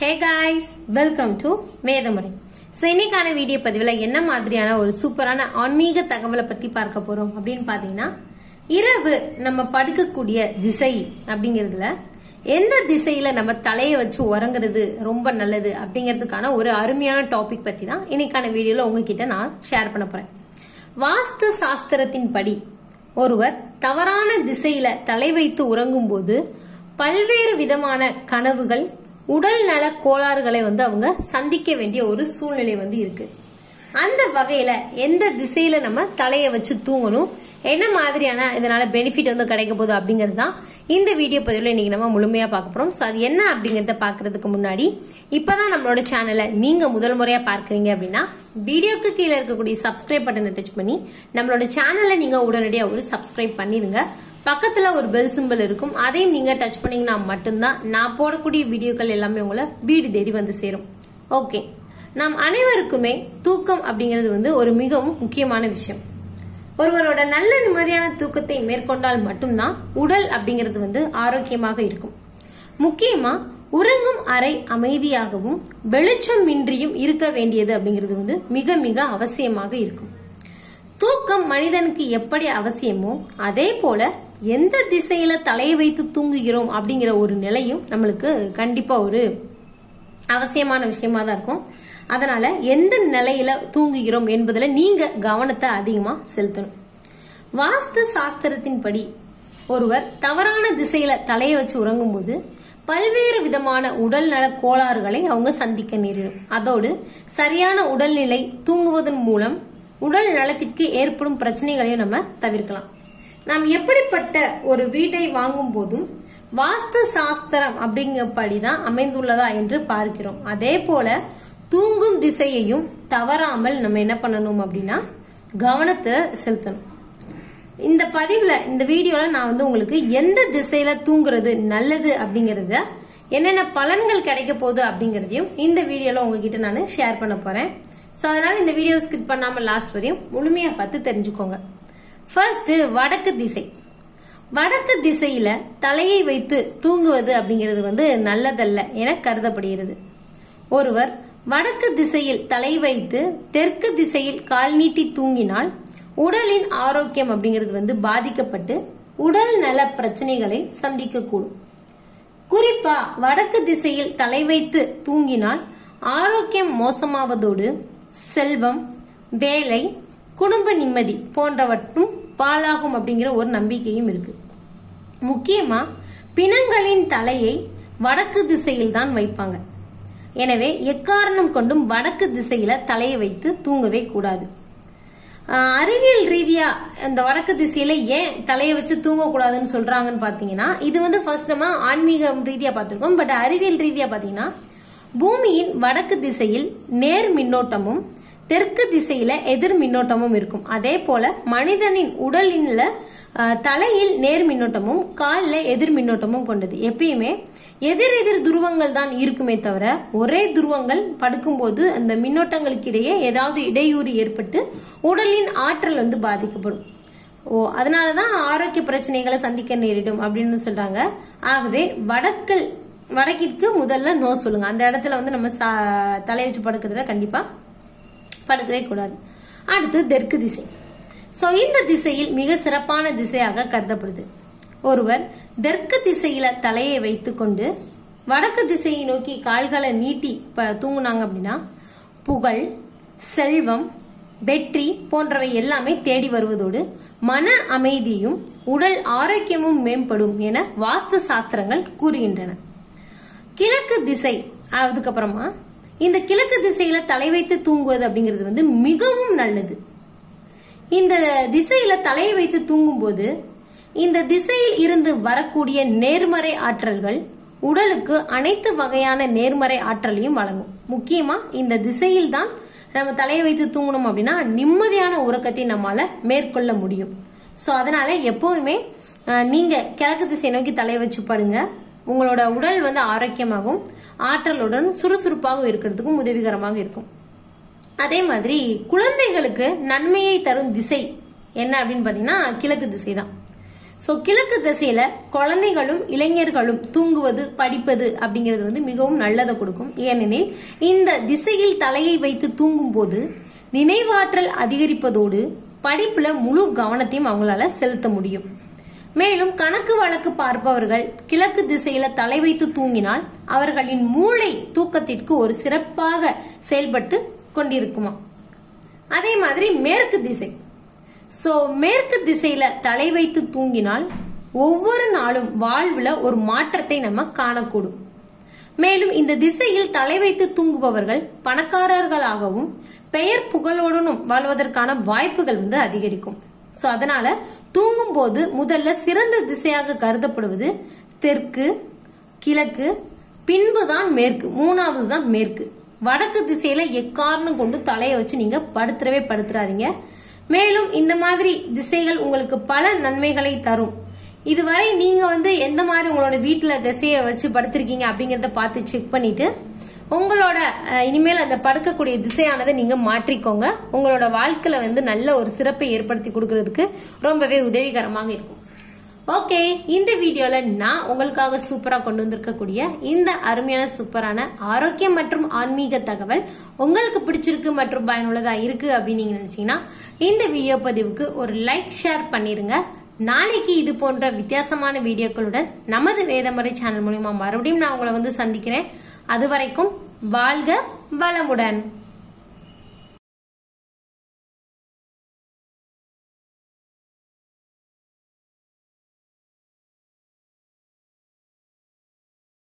hey guys welcome to Vedamurai so இன்னைக்கான video பதிவில் என்ன மாதிரியான ஒரு சூப்பரான ஆன்மீக தகவலை பற்றி பார்க்க போகிறோம் அப்படின்னு பார்த்தீங்கன்னா இரவு நம்ம படுக்கக்கூடிய திசை அப்படிங்கிறதுல எந்த திசையில நம்ம தலையை வச்சு உறங்குறது ரொம்ப நல்லது அப்படிங்கிறதுக்கான ஒரு அருமையான டாபிக் பற்றி தான் இன்னைக்கான வீடியோவில் உங்ககிட்ட நான் ஷேர் பண்ண போகிறேன் வாஸ்து சாஸ்திரத்தின் படி ஒருவர் தவறான திசையில தலை வைத்து உறங்கும்போது பல்வேறு விதமான கனவுகள் உடல் நல கோளாறுகளை வந்து அவங்க சந்திக்க வேண்டிய ஒரு சூழ்நிலை வந்து இருக்கு அந்த வகையில எந்த திசையில நம்ம தலையை வச்சு தூங்கணும் என்ன மாதிரியான இதனால பெனிஃபிட் வந்து கிடைக்க போகுது அப்படிங்கிறது தான் இந்த வீடியோ பதிவில் இன்னைக்கு நம்ம முழுமையா பார்க்க போறோம் ஸோ அது என்ன அப்படிங்கறத பார்க்கறதுக்கு முன்னாடி இப்பதான் நம்மளோட சேனலை நீங்க முதல் முறையா பார்க்கறீங்க அப்படின்னா வீடியோக்கு கீழே இருக்கக்கூடிய சப்ஸ்கிரைப் பட்டனை டச் பண்ணி நம்மளோட சேனலை நீங்க உடனடியாக ஒரு சப்ஸ்கிரைப் பண்ணிருங்க பக்கத்துல ஒரு பெல் சிம்பிள் இருக்கும் அதையும் நீங்க டச் பண்ணீங்கன்னா மட்டும்தான் நான் போடக்கூடிய வீடியோக்கள் எல்லாமே உங்களை வீடு தேடி வந்து சேரும் ஓகே நாம் அனைவருக்குமே தூக்கம் அப்படிங்கிறது வந்து ஒரு மிகவும் முக்கியமான விஷயம் ஒருவரோட நல்ல நிம்மதியான தூக்கத்தை மேற்கொண்டால் மட்டும்தான் உடல் அப்படிங்கிறது வந்து ஆரோக்கியமாக இருக்கும் முக்கியமா உறங்கும் அறை அமைதியாகவும் வெளிச்சம் இன்றியும் இருக்க வேண்டியது அப்படிங்கிறது வந்து மிக மிக அவசியமாக இருக்கும் தூக்கம் மனிதனுக்கு எப்படி அவசியமோ அதே போல எந்த திசையில தலையை வைத்து தூங்குகிறோம் அப்படிங்கிற ஒரு நிலையும் நம்மளுக்கு கண்டிப்பா ஒரு அவசியமான விஷயமா தான் இருக்கும் அதனால எந்த நிலையில தூங்குகிறோம் என்பதுல நீங்க கவனத்தை அதிகமா செலுத்தணும் வாஸ்து சாஸ்திரத்தின்படி ஒருவர் தவறான திசையில தலையை வச்சு உறங்கும்போது பல்வேறு விதமான உடல் நல கோளாறுகளை அவங்க சந்திக்க நேரிடும் அதோடு சரியான உடல்நிலை தூங்குவதன் மூலம் உடல் நலத்திற்கு ஏற்படும் பிரச்சனைகளையும் நம்ம தவிர்க்கலாம் நாம் எப்படிப்பட்ட ஒரு வீட்டை வாங்கும் போதும் வாஸ்து சாஸ்திரம் அப்படிங்கப்படிதான் அமைந்துள்ளதா என்று பார்க்கிறோம் அதே போல தூங்கும் திசையையும் தவறாமல் நம்ம என்ன பண்ணணும் அப்படின்னா கவனத்தை செலுத்தணும் இந்த பதிவுல இந்த வீடியோல நான் வந்து உங்களுக்கு எந்த திசையில தூங்குறது நல்லது அப்படிங்கறத என்னென்ன பலன்கள் கிடைக்க போகுது அப்படிங்கறதையும் இந்த வீடியோல உங்ககிட்ட நான் ஷேர் பண்ண போறேன் ஸோ அதனால இந்த வீடியோ ஸ்கிப் பண்ணாம லாஸ்ட் வரையும் முழுமையா பார்த்து தெரிஞ்சுக்கோங்க ஃபர்ஸ்ட் வடக்கு திசை வடக்கு திசையில தலையை வைத்து தூங்குவது அப்படிங்கிறது வந்து நல்லதல்ல என கருதப்படுகிறது ஒருவர் வடக்கு திசையில் தலை வைத்து தெற்கு திசையில் கால் நீட்டி தூங்கினால் உடலின் ஆரோக்கியம் அப்படிங்கிறது வந்து பாதிக்கப்பட்டு உடல் நல பிரச்சனைகளை சந்திக்கக்கூடும் குறிப்பா வடக்கு திசையில் தலை வைத்து தூங்கினால் ஆரோக்கியம் மோசமாவதோடு செல்வம் வேலை குடும்ப நிம்மதி போன்றவற்றும் பாழாகும் அப்படிங்கிற ஒரு நம்பிக்கையும் இருக்கு முக்கியமா பிணங்களின் தலையை வடக்கு திசையில் தான் வைப்பாங்க எனவே எக்காரணம் கொண்டும் வடக்கு திசையில தலையை வைத்து தூங்கவே கூடாது ஆஹ் அறிவியல் ரீதியா இந்த வடக்கு திசையில ஏன் தலையை வச்சு தூங்கக்கூடாதுன்னு சொல்றாங்கன்னு பாத்தீங்கன்னா இது வந்து ஃபர்ஸ்ட் நம்ம ஆன்மீகம் ரீதியா பார்த்திருக்கோம் பட் அறிவியல் ரீதியா பாத்தீங்கன்னா பூமியின் வடக்கு திசையில் நேர் மின்னோட்டமும் தெற்கு திசையில எதிர் மின்னோட்டமும் இருக்கும் அதே போல மனிதனின் உடலின்ல அஹ், தலையில் நேர் மின்னோட்டமும் காலில் எதிர் மின்னோட்டமும் கொண்டது எப்பயுமே எதிர் எதிர் துருவங்கள் தான் இருக்குமே தவிர ஒரே துருவங்கள் படுக்கும்போது அந்த மின்னோட்டங்களுக்கு இடையே ஏதாவது இடையூறு ஏற்பட்டு உடலின் ஆற்றல் வந்து பாதிக்கப்படும் ஓ அதனாலதான் ஆரோக்கிய பிரச்சனைகளை சந்திக்க நேரிடும் அப்படின்னு சொல்றாங்க ஆகவே வடக்கில் வடக்கிற்கு முதல்ல நோ சொல்லுங்க அந்த இடத்துல வந்து நம்ம சா- தலை வச்சு படுக்கிறத கண்டிப்பா படுக்கவே கூடாது அடுத்து தெற்கு திசை சோ இந்த திசையில் மிக சிறப்பான திசையாக கருதப்படுது ஒருவர் தெற்கு திசையில தலையை வைத்துக்கொண்டு வடக்கு திசையை நோக்கி கால்களை நீட்டி ப- தூங்குனாங்க அப்படின்னா புகழ் செல்வம் வெற்றி போன்றவை எல்லாமே தேடி வருவதோடு மன அமைதியும் உடல் ஆரோக்கியமும் மேம்படும் என வாஸ்து சாஸ்திரங்கள் கூறுகின்றன கிழக்கு திசை அதுக்கப்புறமா இந்த கிழக்கு திசையில தலை வைத்து தூங்குவது அப்படிங்கிறது வந்து மிகவும் நல்லது இந்த திசையில தலையை வைத்து தூங்கும்போது இந்த திசையில் இருந்து வரக்கூடிய நேர்மறை ஆற்றல்கள் உடலுக்கு அனைத்து வகையான நேர்மறை ஆற்றலையும் வழங்கும் முக்கியமா இந்த திசையில் தான் நம்ம தலையை வைத்து தூங்கணும் அப்படின்னா நிம்மதியான உறக்கத்தை நம்மால மேற்கொள்ள முடியும் சோ அதனால எப்பவுமே அஹ், நீங்க கிழக்கு திசை நோக்கி தலையை வச்சு படுங்க உங்களோட உடல் வந்து ஆரோக்கியமாகவும் ஆற்றலுடன் சுறுசுறுப்பாகவும் இருக்கிறதுக்கும் உதவிகரமாக இருக்கும் அதே மாதிரி குழந்தைகளுக்கு நன்மையை தரும் திசை என்ன அப்படின்னு பாத்தீங்கன்னா கிழக்கு திசை தான் சோ கிழக்கு திசையில குழந்தைகளும் இளைஞர்களும் தூங்குவது படிப்பது அப்படிங்கிறது வந்து மிகவும் நல்லதை கொடுக்கும் ஏனெனில் இந்த திசையில் தலையை வைத்து தூங்கும் போது நினைவாற்றல் அதிகரிப்பதோடு படிப்புல முழு கவனத்தையும் அவங்களால செலுத்த முடியும் மேலும் கணக்கு வழக்கு பார்ப்பவர்கள் கிழக்கு திசையில தலை வைத்து தூங்கினால் அவர்களின் மூளை தூக்கத்திற்கு ஒரு சிறப்பாக செயல்பட்டு கொண்டிருக்குமா அதே மாதிரி மேற்கு திசை சோ மேற்கு திசையில தலை வைத்து தூங்கினால் ஒவ்வொரு நாளும் வாழ்வுல ஒரு மாற்றத்தை நம்ம காணக்கூடும் மேலும் இந்த திசையில் தலை வைத்து தூங்குபவர்கள் பணக்காரர்களாகவும் பெயர் புகழோடனும் வாழ்வதற்கான வாய்ப்புகள் வந்து அதிகரிக்கும் சோ அதனால தூங்கும் போது முதல்ல சிறந்த திசையாக கருதப்படுவது தெற்கு கிழக்கு பின்புதான் மேற்கு மூணாவது தான் மேற்கு வடக்கு திசையில எக்காரணம் கொண்டு தலையை வச்சு நீங்க படுத்துறவே படுத்துறாதீங்க மேலும் இந்த மாதிரி திசைகள் உங்களுக்கு பல நன்மைகளை தரும் இதுவரை நீங்க வந்து எந்த மாதிரி உங்களோட வீட்டுல திசையை வச்சு படுத்திருக்கீங்க அப்படிங்கறத பார்த்து செக் பண்ணிட்டு உங்களோட அஹ், இனிமேல் அந்த படுக்கக்கூடிய திசையானதை நீங்க மாற்றிக்கோங்க உங்களோட வாழ்க்கையில வந்து நல்ல ஒரு சிறப்பை ஏற்படுத்தி கொடுக்கறதுக்கு ரொம்பவே உதவிகரமாக இருக்கும் ஓகே இந்த வீடியோல நான் உங்களுக்காக சூப்பரா கொண்டு வந்திருக்கக்கூடிய இந்த அருமையான சூப்பரான ஆரோக்கியம் மற்றும் ஆன்மீக தகவல் உங்களுக்கு பிடிச்சிருக்கு மற்றும் பயனுள்ளதா இருக்கு அப்படின்னு நீங்க நினைச்சீங்கன்னா இந்த வீடியோ பதிவுக்கு ஒரு லைக் ஷேர் பண்ணிருங்க நாளைக்கு இது போன்ற வித்தியாசமான வீடியோக்களுடன் நமது வேதமுறை சேனல் மூலியமா மறுபடியும் நான் உங்களை வந்து சந்திக்கிறேன் அது வரைக்கும் வாழ்க வளமுடன்